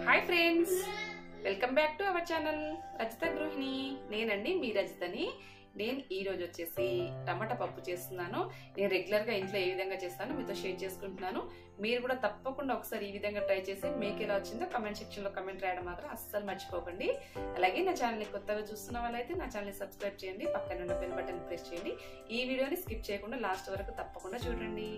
hi friends welcome back to our channel Rajitha గృహిణి నేనండి మీ రజితని నేను ఈ రోజు వచ్చేసి టమాటా పప్పు చేస్తున్నాను నేను రెగ్యులర్ గా ఇంట్లో ఏ విధంగా చేస్తానో మీతో షేర్ చేసుకుంటున్నాను మీరు కూడా తప్పకుండా ఒకసారి ఈ విధంగా ట్రై చేసి మీకు ఎలా వచ్చిందో కమెంట్ సెక్షన్ లో కమెంట్ రాయడం మాత్రం అస్సలు మర్చిపోకండి అలాగే నా ఛానల్ కొత్తగా చూస్తున్న వాళ్ళైతే నా ఛానల్ సబ్స్క్రైబ్ చేయండి పక్కన ఉన్న బెల్ బటన్ ప్రెస్ చేయండి ఈ వీడియోని స్కిప్ చేయకుండా లాస్ట్ వరకు తప్పకుండా చూడండి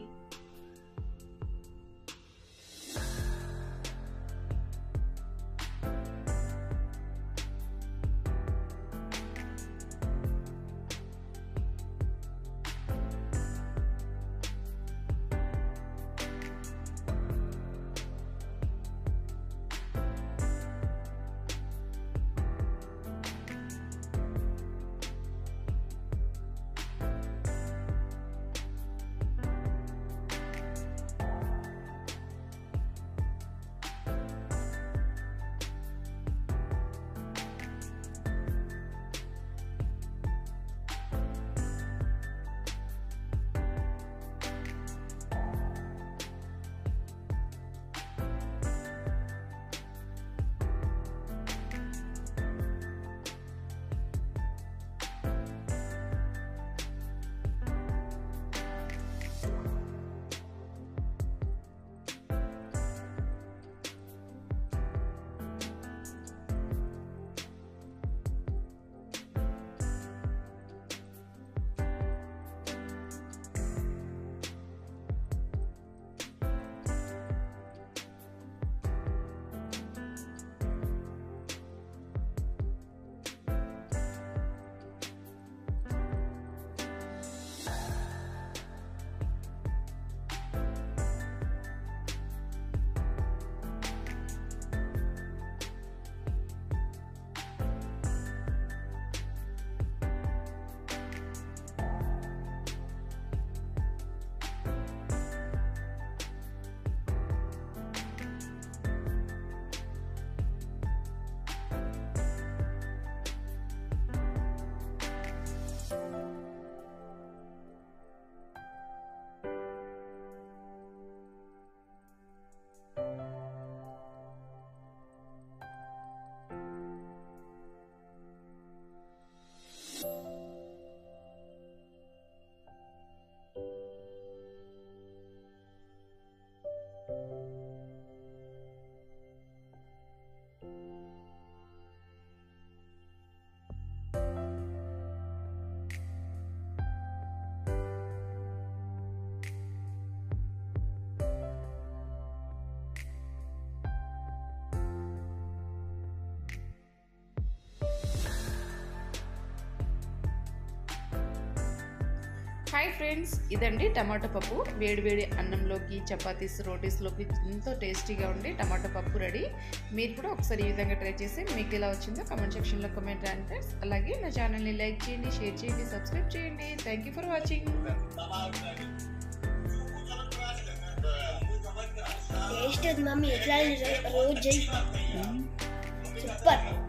హాయ్ ఫ్రెండ్స్ ఇదండి టమాటో పప్పు వేడి వేడి అన్నంలోకి చపాతీస్ రోటీస్లోకి ఎంతో టేస్టీగా ఉండి టమాటో పప్పు రెడీ మీరు కూడా ఒకసారి ఈ విధంగా ట్రై చేసి మీకు ఎలా వచ్చిందో కమెంట్ సెక్షన్లో కమెంట్ రాయండి ఫ్రెండ్స్ అలాగే నా ఛానల్ని లైక్ చేయండి షేర్ చేయండి సబ్స్క్రైబ్ చేయండి thank you for watching taste ఉంది మమ్మీ ఎట్లా రోజు చెయ్యి సూపర్